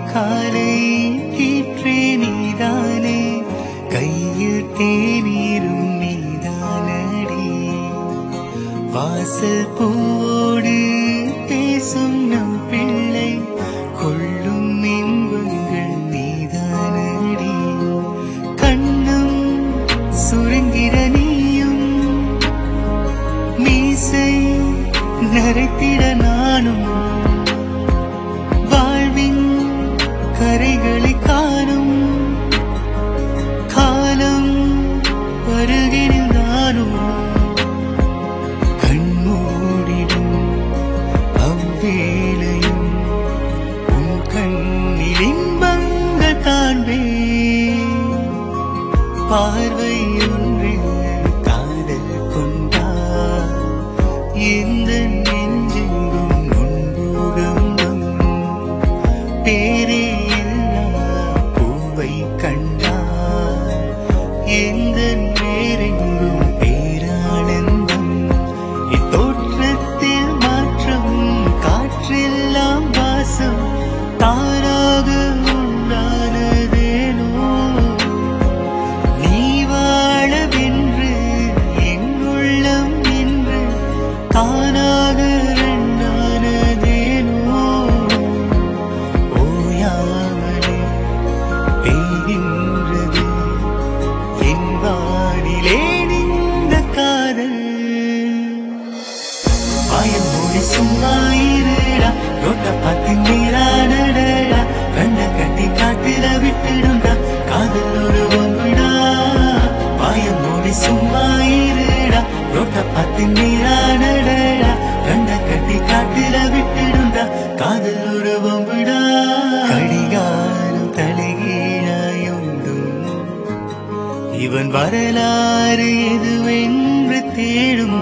காலை கீற்றே நீதானே கையில் தேநீரும் நீதானடி வாசல் பூவோடு பேசும் நம் பிள்ளை கொள்ளும் இன்பங்கள் நீதானடி கண்ணும் சுருங்கிற நீயும் மீசை நரைத்திட நானும் வாழ்வின் கரைகளை காணும் காலம் வருகினில் நானும் கண்மூடிடும் அவ்வேளையும் உன் கண்ணில் இன்பங்கள் காண்பேன் பார்வை ஒன்றில் காதல் கொண்டார் எந்த நெஞ்செங்கும் முன்புகம்பம் பேரே இல்லா பூவை கண்டார் எந்த நேரெங்கும் பேரானந்தம் இத்தோற்றத்தில் மாற்றம் காற்றெல்லாம் வாசம் தானாக உண்டானதேனோ நீ வாழவென்று என் உள்ளம் என்று தானாக ரெண்டானதேனோ ஓயாமலே பெய்கின்றது என் வானிலே நின்ற காதல் வாயம் மூடி சும்மா இருடா ரோட்ட பார்த்து நீரானடா கண்ண கட்டி காட்டில விட்டுடுண்டா காதல் ஒரு ஒன்றுடா வாயம் மூடி சும்மா இருடா ரோட்ட பார்த்து நீரானடா கண்ண கட்டி காட்டில விட்டுடுண்டா காதல் ஒரு ஒன்றுடா கடிகாரம் தலைகீழாயுண்டும் இவன் வரலாறு எதுவென்று தேடும்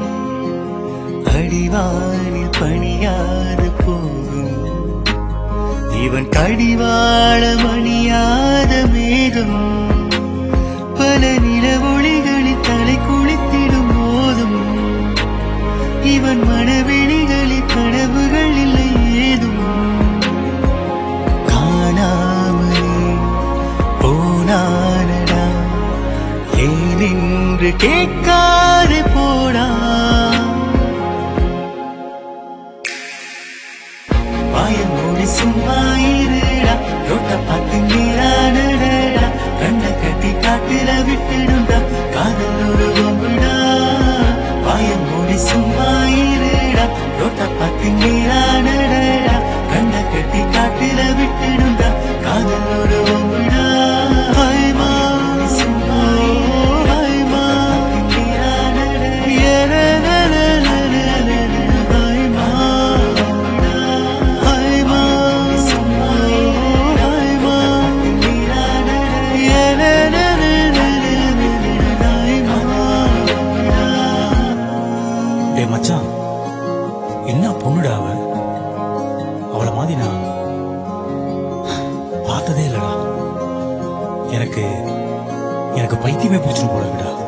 அடிவானில் பணியாது போகும் இவன் கடிவாள மணியாத மேகம் பல நிலவொளிகளில் தலை குளித்திடும் போதும் இவன் மனவெளிகளில் கனவுகள் இல்லை ஏதும் காணாமலே போனானடா ஏனென்று கேட்காது போடா வாயம் மூடி சும்மா இருடா ரோட்ட பார்த்து நீரானடா கண்ண கட்டி காட்டில விட்டுடுண்டா காதல் ஒரு வம்புடா வாயம் மூடி சும்மா இருடா ரோட்ட பார்த்து நீரானடா கண்ண கட்டி காட்டில விட்டுடுண்டா காதல் ஒரு வம்புடா ஹாய் மா சும்மா ஹாய் மா நீரானடா ஹாய் மா ஹாய் மா சும்மா ஹாய் மா டேய் மச்சான் என்ன பொண்ணுடா அவ அவளை மாதிரி நான் பார்த்ததே இல்லடா எனக்கு எனக்கு பைத்தியமே பிடிச்சிட்டு போல இருக்குடா